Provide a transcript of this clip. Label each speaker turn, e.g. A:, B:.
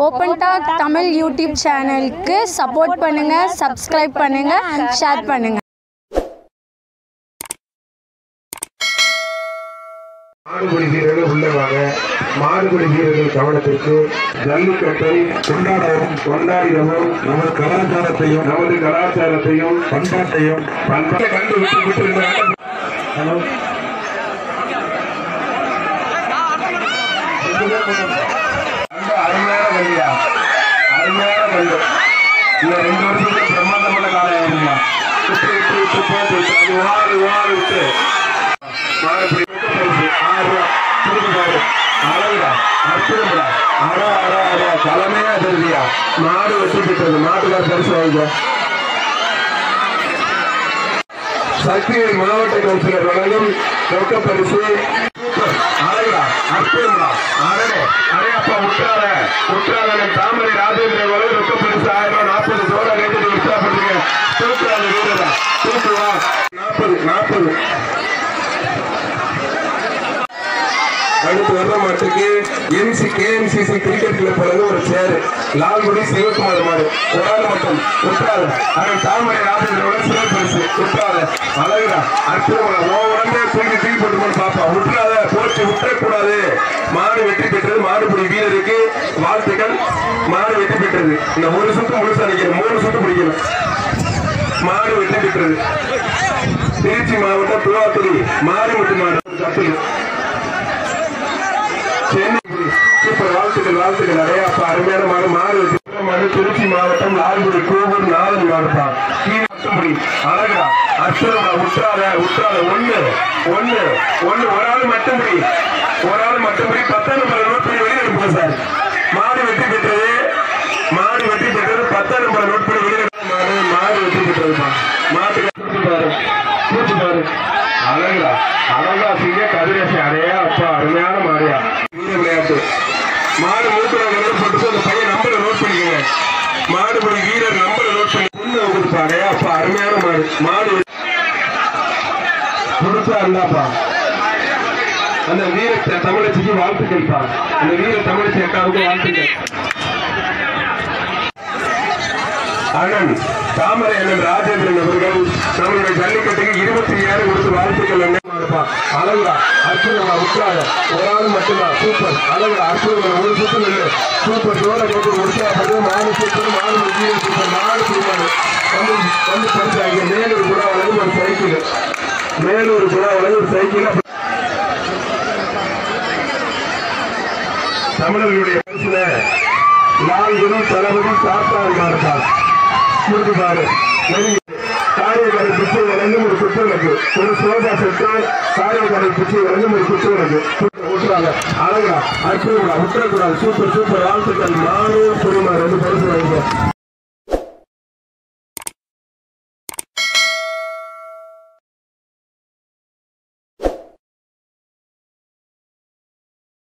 A: Open talk Tamil YouTube சேனலுக்கு support பண்ணுங்க subscribe பண்ணுங்க ஷேர் பண்ணுங்க
B: மாடுபிடி வீரர்கள் உள்ளே வாங்க மாடுபிடி வீரர்கள் கவனத்திற்கு ஜல்லிக்கட்டை கொண்டாடவும் கொண்டாடிடவும் நமது கலாச்சாரத்தையும் நமது கலாச்சாரத்தையும் பண்பாட்டையும் பண்பாட்டை கண்டு விட்டு விட்டு இருந்தாங்க ஹலோ ரொம்ப அருமையான கல்வியா அருமையான கல்வி இந்த ரெண்டு வருஷத்துக்கு பிரம்மாண்டமான காலம் ஆகுங்களா விட்டு விட்டு விட்டு போட்டு விட்டு அது வாரு வாரு விட்டு மாடு இப்படி விட்டு போயிடுச்சு. ஆறு ரூபா. திருப்பி பாரு. அழகுடா. அற்புதம்டா. அட, அட, அட. தலைமையா தெரியுதியா? மாடு வெட்டி பெற்றது மாட்டுக்கார பரிசு வாங்கிக்கோ சக்திவேல் மாவட்ட கவுன்சிலர் வழங்கும் ரொக்க பரிசு சூப்பர். அழகுடா. அற்புதம்டா. அடடே. அடே அப்பா விட்டுறாத. விட்டுறாத. நம்ம தாமரை ராஜேந்திர வழங்கும் ரொக்க பரிசு ஆயிரம் ரூபாய் நாற்பது ஜோடா கேட்டு உற்சாகப்படுத்துங்க தூக்குறாங்க வீரரா தூக்கு வா நாற்பது நாற்பது அடுத்து வர்ற மாட்டுக்கு எம்சி கேஎம்சிசி கிரிக்கெட் கிளப் வழங்க ஒரு சேரு லால்குடி சிவகுமார் மாடு ஒரு ஆள் மட்டும் விட்டாத அவன் தாமரை ராஜேந்திரோட சிறப்பு பரிசு விட்டாத அழகுடா அற்புதமா உன் உடம்பே தூக்கி தூக்கி போட்டு பாப்பா விட்டுறாத போச்சு விட்டுறக்கூடாது மாடு வெற்றி பெற்றது மாடுபிடி வீரருக்கு வாழ்த்துக்கள் மாடு வெற்றி பெற்றது இந்த ஒரு சுத்து முழுசா நிக்கிறேன் மூணு சுத்து பிடிக்கணும் மாடு வெற்றி பெற்றது திருச்சி மாவட்டம் துவாத்துறை மாரிமுத்து மாடு கப்பல் சென்னை சூப்பர் வாழ்த்துக்கள் வாழ்த்துக்கள் நிறைய அப்ப அருமையான மாடு மாடு வச்சு மாடு திருச்சி மாவட்டம் லால்குடி கூவூர் நாலு மாடுப்பா கீழே மட்டும்படி அழகா அற்புதமா உற்றாத உற்றாத ஒண்ணு ஒண்ணு ஒண்ணு ஒரு ஆள் மட்டும்படி ஒரு ஆள் மட்டும்படி பத்தாம் நம்பர் நோட் பண்ணி வெளியிடுங்க சார் மாடு வெற்றி பெற்றது மாடு வெற்றி பெற்றது பத்தாம் நம்பர் நோட் பண்ணி வெளியிட மாடு மாடு வெற்றி பெற்றதுப்பா மாட்டுக்கு கூட்டு பாரு கூட்டு பாரு அழகா அழகா செய்ய கதிரேசி அடையா அப்பா அருமையான மாடியா வீர விளையாட்டு மாடு மூத்துல போட்டு அந்த பையன் நம்பரை நோட் பண்ணிக்கோங்க மாடுபடி வீரர் நம்பரை நோட் பண்ணி பொண்ணு கொடுப்பா அடையா அப்பா அருமையான மாடு மாடு கொடுத்தா இருந்தாப்பா அந்த வீர த- தமிழச்சிக்கு வாழ்த்துக்கள்ப்பா அந்த வீர தமிழச்சி அக்காவுக்கு வாழ்த்துக்கள் அண்ணன் தாமரை அண்ணன் ராஜேந்திரன் அவர்கள் நம்மளுடைய ஜல்லிக்கட்டுக்கு இருபத்தி ஏழு கொடுத்து வாழ்த்துக்கள் அண்ணன் இருப்பான் அழகுடா அற்புதமா உற்சாக ஒரு ஆள் மட்டும்தான் சூப்பர் அழகுடா அற்புதமா ஒரு சுத்து நில்லு சூப்பர் ஜோர போட்டு உற்சாகப்பட்டு மாடு சூப்பர் மாடு முக்கிய சூப்பர் மாடு சூப்பர் வந்து வந்து பரிசாங்க மேலூர் கூட வழங்கும் ஒரு சைக்கிள் மேலூர் கூட வழங்கும் ஒரு சைக்கிள் தமிழர்களுடைய பரிசுல நான்குரு தளபதி சாத்தான் மாறுபார் முடிஞ்சு பாரு காரியக்காரை பிச்சை வழங்கும் ஒரு குற்றவனுக்கு ஒரு சோபா செட்டு காரியக்காரை பிச்சை வழங்கும் ஒரு குற்றவனுக்கு விட்டுறாங்க அழகா அற்புதமா விட்டுறக்கூடாது சூப்பர் சூப்பர் வாழ்த்துக்கள் நானும் புரியுமா ரெண்டு பரிசு வாங்கிக்கோ